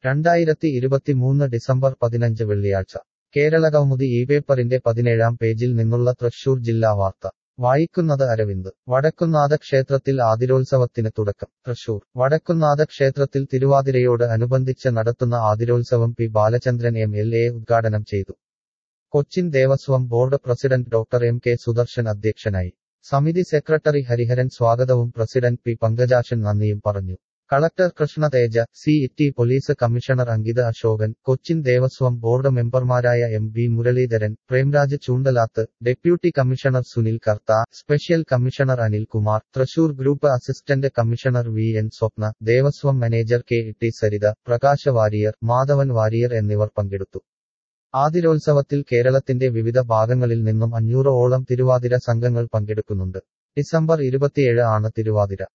രണ്ടായിരത്തി ഇരുപത്തിമൂന്ന് ഡിസംബർ പതിനഞ്ച് വെള്ളിയാഴ്ച കേരളകൗമുദി ഈ പേപ്പറിന്റെ പതിനേഴാം പേജിൽ നിന്നുള്ള തൃശൂർ ജില്ലാ വാർത്ത വായിക്കുന്നത് അരവിന്ദ് വടക്കുന്നാഥ ക്ഷേത്രത്തിൽ ആതിരോത്സവത്തിന് തുടക്കം തൃശൂർ വടക്കുന്നാഥ ക്ഷേത്രത്തിൽ തിരുവാതിരയോട് അനുബന്ധിച്ച് നടത്തുന്ന ആതിരോത്സവം P Balachandran M L A ഉദ്ഘാടനം ചെയ്തു Cochin Devaswom board president doctor M K Sudarshan അധ്യക്ഷനായി സമിതി സെക്രട്ടറി ഹരിഹരൻ സ്വാഗതവും പ്രസിഡന്റ് പി പങ്കജാക്ഷൻ നന്ദിയും പറഞ്ഞു collector Krishnateja C T police commissioner Ankita Ashokan Cochin Devaswom board മെമ്പർമാരായ M B Muraleedharan Premraj Choondalath deputy commissioner Sunil Kartha special commissioner Anil Kumar Thrissur group assistant commissioner V N Swapna Devaswom manager K T Saritha Prakasha Warrier Madhavan Warrier എന്നിവർ പങ്കെടുത്തു ആതിരോത്സവത്തിൽ കേരളത്തിന്റെ വിവിധ ഭാഗങ്ങളിൽ നിന്നും അഞ്ഞൂറോളം തിരുവാതിര സംഘങ്ങൾ പങ്കെടുക്കുന്നുണ്ട് ഡിസംബർ ഇരുപത്തിയേഴ് ആണ് തിരുവാതിര